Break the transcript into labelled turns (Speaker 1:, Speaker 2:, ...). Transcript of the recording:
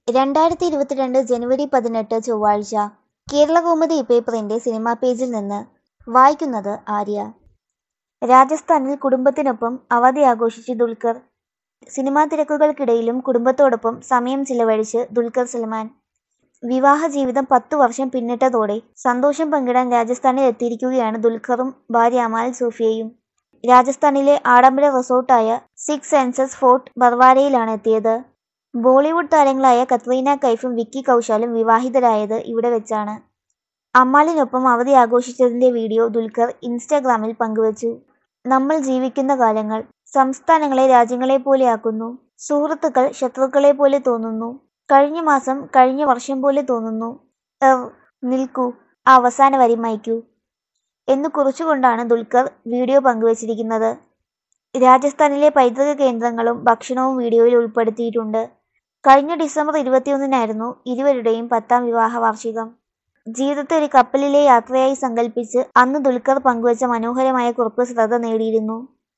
Speaker 1: രണ്ടായിരത്തി ഇരുപത്തിരണ്ട് ജനുവരി പതിനെട്ട് ചൊവ്വാഴ്ച കേരളകൗമുദി പേപ്പറിന്റെ സിനിമാ പേജിൽ നിന്ന് വായിക്കുന്നത് ആര്യ രാജസ്ഥാനിൽ കുടുംബത്തിനൊപ്പം അവധി ആഘോഷിച്ച് ദുൽഖർ സിനിമാ തിരക്കുകൾക്കിടയിലും കുടുംബത്തോടൊപ്പം സമയം ചിലവഴിച്ച് ദുൽഖർ സൽമാൻ വിവാഹ ജീവിതം പത്തു വർഷം പിന്നിട്ടതോടെ സന്തോഷം പങ്കിടാൻ രാജസ്ഥാനിൽ എത്തിയിരിക്കുകയാണ് ദുൽഖറും ഭാര്യ അമാൽ സൂഫിയയും രാജസ്ഥാനിലെ ആഡംബര റിസോർട്ടായ സിക്സ് സെൻസസ് ഫോർട്ട് ബർവാരയിലാണ് എത്തിയത് ബോളിവുഡ് താരങ്ങളായ കത്രീന കൈഫും വിക്കി കൗശാലും വിവാഹിതരായത് ഇവിടെ വെച്ചാണ് അമ്മാളിനൊപ്പം അവധി ആഘോഷിച്ചതിന്റെ വീഡിയോ ദുൽഖർ ഇൻസ്റ്റാഗ്രാമിൽ പങ്കുവച്ചു നമ്മൾ ജീവിക്കുന്ന കാലങ്ങൾ സംസ്ഥാനങ്ങളെ രാജ്യങ്ങളെ പോലെയാക്കുന്നു സുഹൃത്തുക്കൾ ശത്രുക്കളെ പോലെ തോന്നുന്നു കഴിഞ്ഞ മാസം കഴിഞ്ഞ വർഷം പോലെ തോന്നുന്നു എർ നിൽക്കൂ ആ അവസാന വരി മായ്ക്കൂ എന്ന് കുറിച്ചുകൊണ്ടാണ് ദുൽഖർ വീഡിയോ പങ്കുവച്ചിരിക്കുന്നത് രാജസ്ഥാനിലെ പൈതൃക കേന്ദ്രങ്ങളും ഭക്ഷണവും വീഡിയോയിൽ ഉൾപ്പെടുത്തിയിട്ടുണ്ട് കഴിഞ്ഞ ഡിസംബർ ഇരുപത്തിയൊന്നിനായിരുന്നു ഇരുവരുടെയും പത്താം വിവാഹ വാർഷികം ജീവിതത്തെ ഒരു കപ്പലിലെ യാത്രയായി സങ്കല്പിച്ച് അന്ന് ദുൽഖർ പങ്കുവച്ച മനോഹരമായ കുറിപ്പ് ശ്രദ്ധ നേടിയിരുന്നു